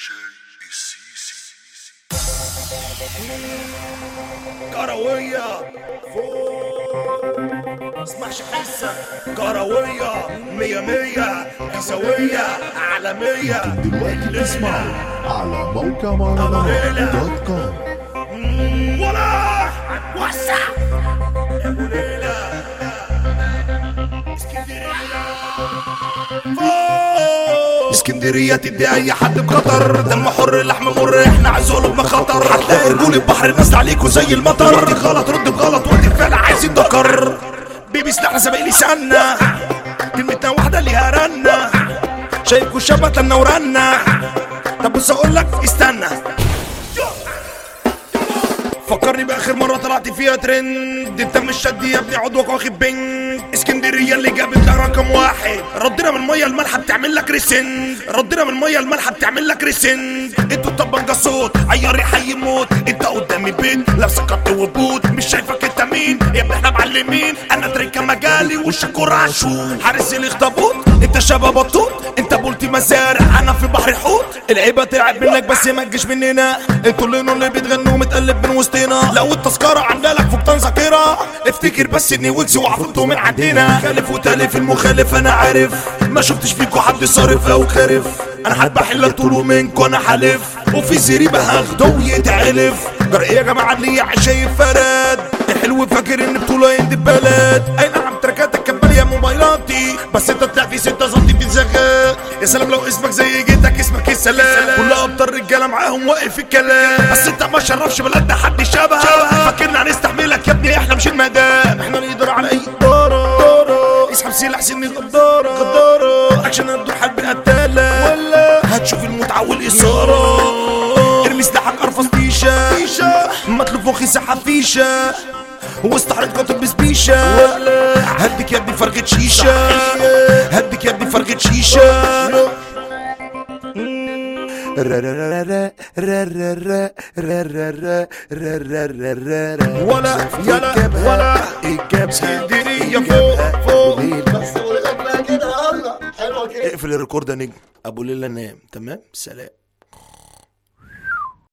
كروية فوق اسمعش حسة كروية مية مية كسوية عالمية دلوقتي اسمع على موقع مهرجانات دوت كوم ولا وسع يا ابو ليلى اسكندرية فوق اسكندرية تدي اي حد بخطر دم حر لحم مر احنا عزول بمخاطر هتلاقي رجول البحر نازل عليكوا زي المطر ردك غلط رد بغلط وقت الفعل عايزين دكر بيبي سلاحنا زمايلي سنة كلمتنا واحدة ليها رنة شايفكوا شبت لنا ورنا طب بص اقول لك استنى فكرني باخر مره طلعت فيها ترند انت مش شد يا ابني عضوك واخد بنج اسكندريه اللي جابت لها رقم واحد ردنا من الميه المالحه بتعمل لك ريسنج ردنا من الميه المالحه بتعمل لك ريسنج انتوا طبنجه صوت عياري حي موت انت قدام البيت لابسه قط وبوت مش شايفك انت مين يا ابني احنا معلمين انا تريكه مجالي والشكور عاشور حارس الاخطبوط انت شبه بطوط انت بولتي مزارع انا في بحر الحوت العيبه تلعب منك بس ما تجيش مننا انتوا اللي اللي بتغنوا متقلب من وسطنا لو التذكره عامله لك فقدان ذاكره افتكر بس اني ويجز وعفرته من عندنا خالف وتالف المخالف انا عارف ما شفتش فيكوا حد صارف او خارف انا هذبح اللي طوله منكوا انا حالف وفي زريبه هاخده ويتعلف جرى ايه يا جماعه اللي شايف فراد الحلو فاكر ان بطوله يند بلد اي نعم تركاتك كبال يا موبايلاتي بس انت طلع في 6 سم في زغاء يا سلام لو اسمك زي جيتك اسمك السلام كل ابطال رجاله معاهم واقف الكلام بس انت ما شرفش بلدنا حد شبه فاكرنا هنستحملك يا ابني احنا مش المدام احنا نقدر على اي اداره اسحب سلاح سن الغداره غداره اكشن الدور حرب قتاله ولا هتشوف المتعه والاثاره ارمي سلاحك ارفص فيشه فيشه مطلوب فوخي ساحه فيشه واستحرد قطب بسبيشة هدك يا ابني فرقة شيشة هدك يا ابني فرقة شيشة ولا يلا ولا الجاب اسكندرية فوق فوق بس ولغايه كده يلا حلوه كده اقفل الريكورد يا نجم ابو ليلى نام تمام سلام